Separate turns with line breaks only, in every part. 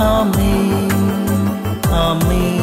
ആമേൻ ആമേൻ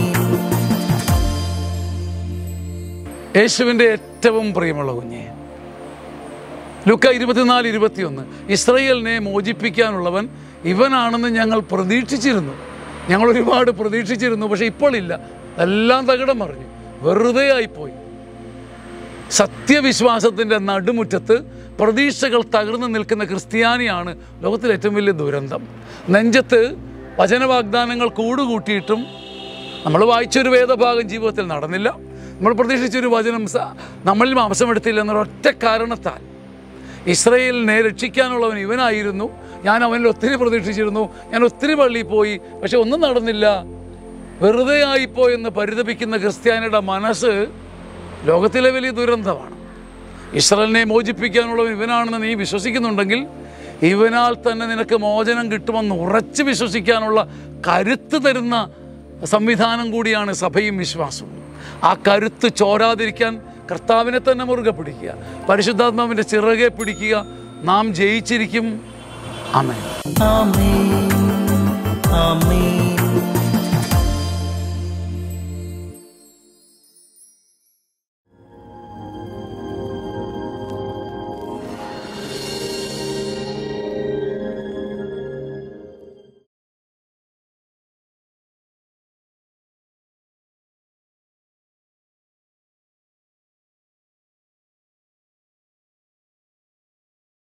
യേശുവിൻ്റെ ഏറ്റവും പ്രിയമുള്ള കുഞ്ഞെ ലുക്ക ഇരുപത്തിനാല് ഇരുപത്തിയൊന്ന് ഇസ്രയേലിനെ മോചിപ്പിക്കാനുള്ളവൻ ഇവനാണെന്ന് ഞങ്ങൾ പ്രതീക്ഷിച്ചിരുന്നു ഞങ്ങൾ ഒരുപാട് പ്രതീക്ഷിച്ചിരുന്നു പക്ഷെ ഇപ്പോൾ ഇല്ല എല്ലാം തകിടം മറിഞ്ഞു വെറുതെ ആയിപ്പോയി സത്യവിശ്വാസത്തിൻ്റെ നടുമുറ്റത്ത് പ്രതീക്ഷകൾ തകർന്നു നിൽക്കുന്ന ക്രിസ്ത്യാനിയാണ് ലോകത്തിലെ ഏറ്റവും വലിയ ദുരന്തം നെഞ്ചത്ത് വചനവാഗ്ദാനങ്ങൾ കൂടുകൂട്ടിയിട്ടും നമ്മൾ വായിച്ചൊരു വേദഭാഗം ജീവിതത്തിൽ നടന്നില്ല നമ്മൾ പ്രതീക്ഷിച്ചൊരു വചനം സ- നമ്മളിൽ മാംസമെടുത്തില്ല എന്നൊരൊറ്റ കാരണത്താൽ ഇസ്രയേലിനെ രക്ഷിക്കാനുള്ളവൻ ഇവനായിരുന്നു ഞാൻ അവനിൽ ഒത്തിരി പ്രതീക്ഷിച്ചിരുന്നു ഞാൻ ഒത്തിരി പള്ളിയിൽ പോയി പക്ഷെ ഒന്നും നടന്നില്ല വെറുതെ ആയിപ്പോയെന്ന് പരിതപിക്കുന്ന ക്രിസ്ത്യാനിയുടെ മനസ്സ് ലോകത്തിലെ വലിയ ദുരന്തമാണ് ഇസ്രയേലിനെ മോചിപ്പിക്കാനുള്ളവൻ ഇവനാണെന്ന് നീ വിശ്വസിക്കുന്നുണ്ടെങ്കിൽ ഇവനാൽ തന്നെ നിനക്ക് മോചനം കിട്ടുമെന്ന് ഉറച്ചു വിശ്വസിക്കാനുള്ള കരുത്ത് തരുന്ന സംവിധാനം കൂടിയാണ് സഭയും വിശ്വാസവും ആ കരുത്ത് ചോരാതിരിക്കാൻ കർത്താവിനെ തന്നെ മുറുകെ പിടിക്കുക പരിശുദ്ധാത്മാവിൻ്റെ ചിറകെ പിടിക്കുക നാം ജയിച്ചിരിക്കും അമേ
ആമേൻ ആമേൻ